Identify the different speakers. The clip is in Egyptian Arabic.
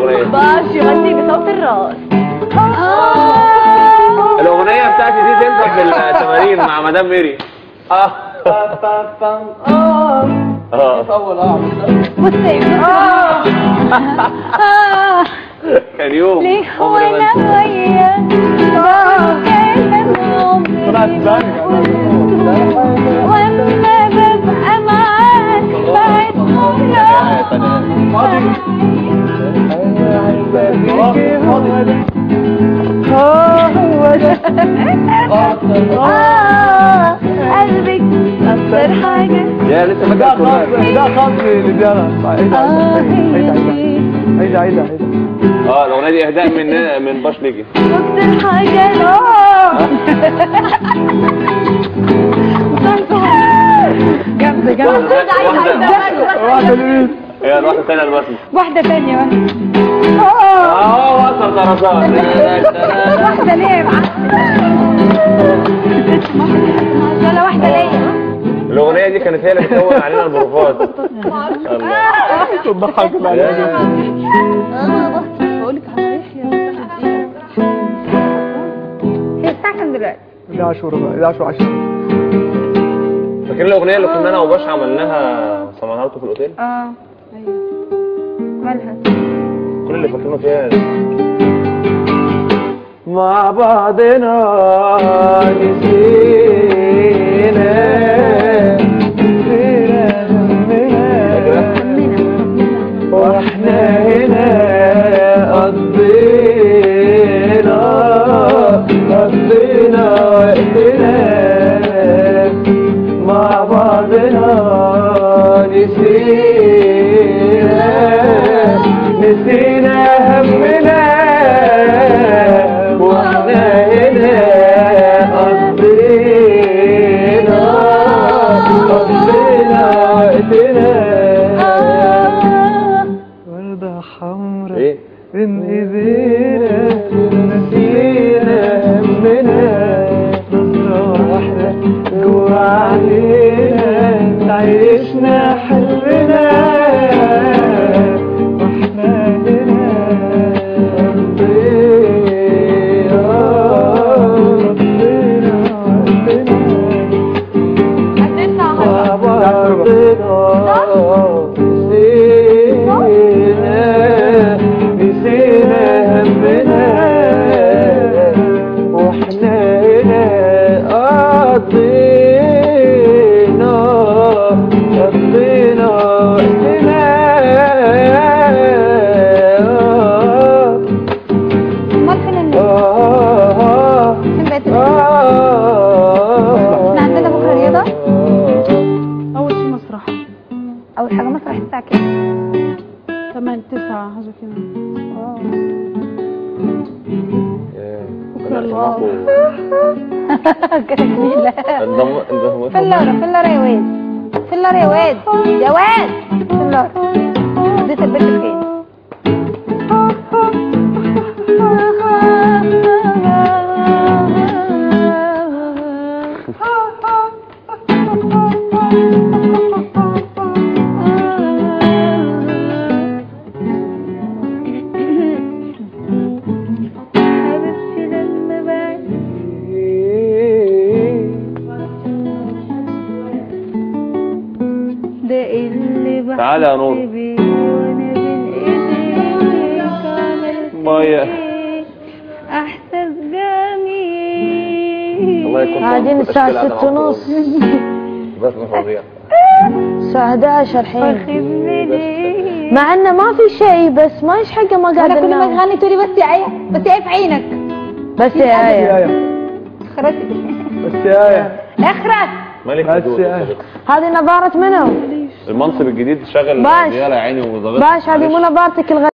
Speaker 1: الاغنيه
Speaker 2: باش يغني بصوت الراس
Speaker 1: الاغنيه بتاعتي دي تنفع في التمارين مع مدام ميري اه اه
Speaker 3: اول اه
Speaker 2: بصي
Speaker 1: كان يوم
Speaker 2: ليه
Speaker 1: عمري ما
Speaker 2: وانا
Speaker 1: أنساه.
Speaker 2: وياك
Speaker 3: طلعت ثاني
Speaker 2: وانا ببقى معاك بعد آه قلبك أكتر حاجة
Speaker 1: يا لسه
Speaker 3: ده
Speaker 1: فاكر
Speaker 3: خاص
Speaker 1: كلها.
Speaker 3: ده خاص للرجاله عيدها
Speaker 2: آه
Speaker 3: عيدها
Speaker 2: هي
Speaker 3: عيدها عيدها عيدها
Speaker 1: اه الاغنيه دي اهداء من من باش ليجي
Speaker 2: أكتر حاجة جامدة جامدة
Speaker 3: واحدة لمين؟
Speaker 1: هي الواحده الثانيه البسمه
Speaker 2: واحدة ثانية
Speaker 1: اه وصل طرزان
Speaker 2: واحدة ليه يا ولا واحدة ليا
Speaker 1: الاغنيه دي كانت هي اللي بتكون علينا البروفات الله
Speaker 3: تضحك عليها
Speaker 2: بقولك هي الساعة كام دلوقتي؟
Speaker 3: دي عاشور بقى دي عاشور عشرة
Speaker 1: فاكرين الاغنيه اللي كنا انا وباش عملناها سمعناها لكم في الاوتيل
Speaker 2: اه ايوه مالها؟
Speaker 1: كل اللي فاكرينه فيها
Speaker 3: مع بعضنا نسينا نسينا همنا واحنا هنا قضينا قضينا وقتنا مع بعضنا نسينا نسينا همنا واحنا هنا قضينا قضينا وقتنا وردة حمراء
Speaker 1: ايه
Speaker 3: بين ايدينا نسينا همنا نظرة واحدة جوا علينا عيشنا حلمنا واحنا هنا قضينا قضينا وقتنا مع بعضنا نسينا نسينا همنا واحنا هنا قضينا قضينا وقتنا
Speaker 2: امال فين الناس؟
Speaker 3: آه
Speaker 2: فين بقيت
Speaker 3: آه
Speaker 2: احنا عندنا بكرة رياضة؟
Speaker 4: أول شيء مسرح
Speaker 2: أول حاجة مسرح الساعة كام؟
Speaker 4: ثمان تسعة حاجة كده
Speaker 1: بكره
Speaker 4: الله.
Speaker 2: كده جميلة
Speaker 1: انضم انضم
Speaker 2: فلارة فلارة يا واد فلارة يا واد يا واد فلارة اديت البيت فين؟ حبيبتي لما بعد ده اللي بحس
Speaker 1: تعالى يا نور.
Speaker 2: بيه وانا بين ايديك عملت
Speaker 1: مية.
Speaker 2: ايه احساس جميل
Speaker 1: الله يكون
Speaker 5: قاعدين الساعة ست ونص
Speaker 1: بس فظيع
Speaker 5: الساعة 11 الحين
Speaker 2: واخدني ليه
Speaker 5: مع انه ما في شيء بس ما ايش حقه ما قاعد
Speaker 2: انا كل ما
Speaker 5: انام
Speaker 2: تغني تقولي بس يا ايه بس يا ايه في عينك
Speaker 5: بس يا
Speaker 3: يا
Speaker 5: آية
Speaker 3: آية
Speaker 2: خرجت
Speaker 3: بس يا آية
Speaker 2: اخرس
Speaker 1: مالك
Speaker 3: بس
Speaker 1: هدوء
Speaker 3: يا آية.
Speaker 5: هذه نظارة منو؟
Speaker 1: المنصب الجديد شغل
Speaker 5: باش.
Speaker 1: رجاله يا عيني وظابط
Speaker 5: باش هذه مو نظارتك الغ...